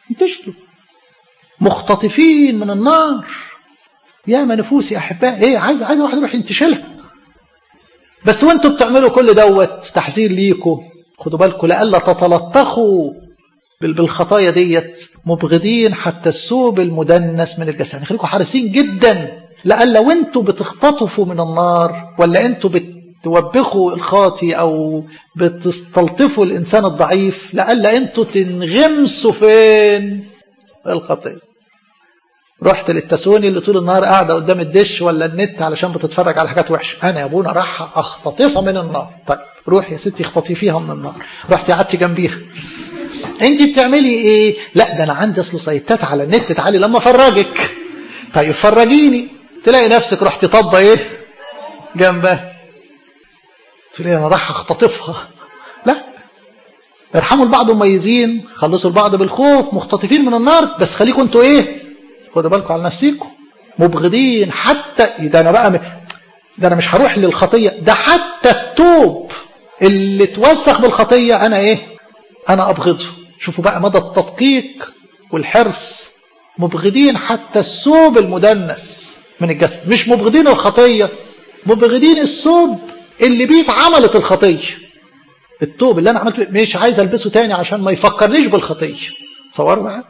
انتشلوا مختطفين من النار يا ما نفوس يا احباء ايه عايز عايز واحد يروح ينتشلها بس وانتوا بتعملوا كل دوت تحذير ليكم خدوا بالكم لئلا تتلطخوا بالخطايا ديت مبغضين حتى الثوب المدنس من الجسد يعني خليكم حريصين جدا لئلا وانتوا بتختطفوا من النار ولا انتوا بتوبخوا الخاطي او بتستلطفوا الانسان الضعيف لئلا انتوا تنغمسوا فين الخطيه رحت للتسوني اللي طول النهار قاعده قدام الدش ولا النت علشان بتتفرج على حاجات وحشه انا يا ابونا راح اختطفها من النار طيب روح يا ستي اختطفيها من النار رحتي قعدتي جنبيها انت بتعملي ايه لا ده انا عندي اصله سيتات على النت تعالي لما افرجك طيب فرجيني تلاقي نفسك رحتي طبه ايه جنبها تقولي انا راح اختطفها لا ارحموا البعض مميزين خلصوا البعض بالخوف مختطفين من النار بس خليكم انتوا ايه خدوا بالكم على نفسيكم مبغضين حتى ده انا بقى ده انا مش هروح للخطيه ده حتى التوب اللي توسخ بالخطيه انا ايه انا ابغضه شوفوا بقى مدى التدقيق والحرص مبغضين حتى الثوب المدنس من الجسد مش مبغضين الخطيه مبغضين الثوب اللي بيه اتعملت الخطيه التوب اللي انا عملته مش عايز البسه تاني عشان ما يفكرنيش بالخطيه تصوروا بقى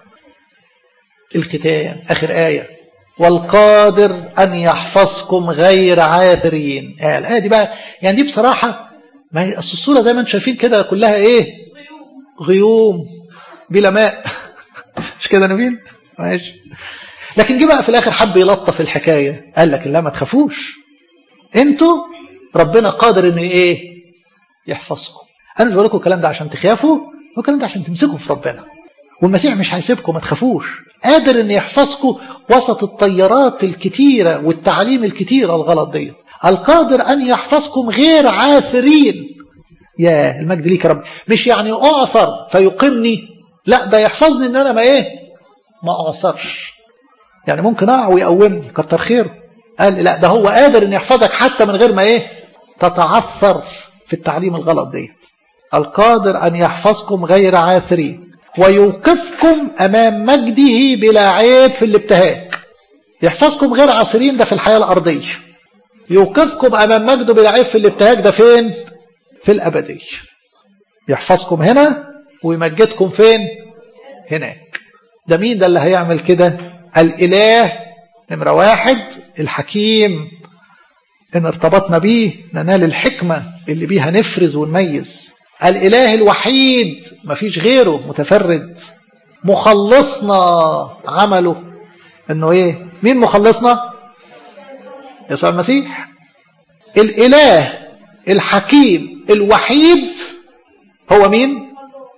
الختام اخر ايه والقادر ان يحفظكم غير عاثرين آه الايه دي بقى يعني دي بصراحه ما هي الصوره زي ما انتم شايفين كده كلها ايه غيوم بلا ماء مش كده نبيل ماشي لكن جه بقى في الاخر حب يلطف الحكايه قال لك لا ما تخافوش انتوا ربنا قادر انه ايه يحفظكم انا مش بقول لكم الكلام ده عشان تخافوا هو الكلام ده عشان تمسكوا في ربنا والمسيح مش هيسيبكم ما تخافوش قادر ان يحفظكم وسط الطيارات الكتيره والتعاليم الكتيره الغلط ديت القادر ان يحفظكم غير عاثرين يا المجد ليك يا رب مش يعني اعثر فيقيمني لا ده يحفظني ان انا ما ايه ما اعثرش يعني ممكن اقع ويقومني كتر خيره قال لا ده هو قادر ان يحفظك حتى من غير ما ايه تتعثر في التعليم الغلط ديت القادر ان يحفظكم غير عاثرين ويوقفكم امام مجده بلا عيب في الابتهاج يحفظكم غير عاثرين ده في الحياه الارضيه يوقفكم امام مجده بلا عيب في الابتهاج ده فين في الابديه يحفظكم هنا ويمجدكم فين هناك ده مين ده اللي هيعمل كده الاله نمره واحد الحكيم ان ارتبطنا بيه ننال الحكمه اللي بيها نفرز ونميز الاله الوحيد مفيش غيره متفرد مخلصنا عمله انه ايه مين مخلصنا يسوع المسيح الاله الحكيم الوحيد هو مين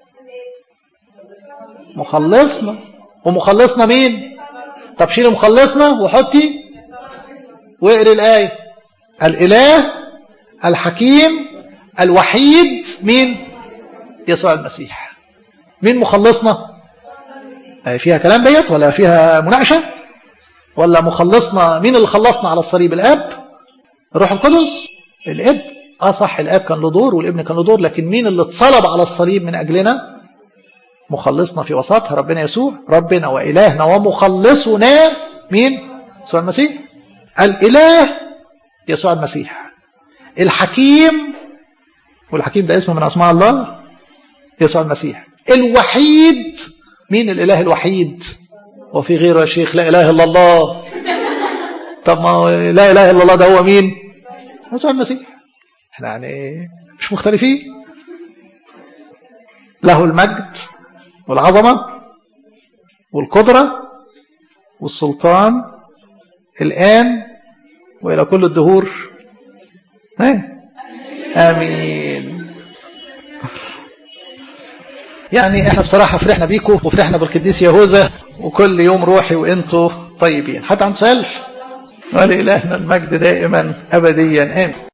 مخلصنا ومخلصنا مين طب شيل مخلصنا وحطي واقري الايه الاله الحكيم الوحيد مين يسوع المسيح مين مخلصنا فيها كلام ديت ولا فيها مناقشه ولا مخلصنا مين اللي خلصنا على الصليب الاب الروح القدس الاب اه صح الاب كان له دور والابن كان له دور لكن مين اللي اتصلب على الصليب من اجلنا مخلصنا في وسطها ربنا يسوع ربنا والهنا ومخلصنا مين يسوع المسيح الاله يسوع المسيح الحكيم والحكيم ده اسم من اسماء الله يسوع المسيح الوحيد مين الاله الوحيد وفي غيره يا شيخ لا اله الا الله طب ما لا اله الا الله ده هو مين يسوع المسيح احنا يعني مش مختلفين له المجد والعظمه والقدره والسلطان الان والى كل الدهور امين يعني احنا بصراحه فرحنا بيكم وفرحنا بالقديس يهوذا وكل يوم روحي وانتوا طيبين حد عنده سؤال ولإلهنا المجد دائما ابديا امين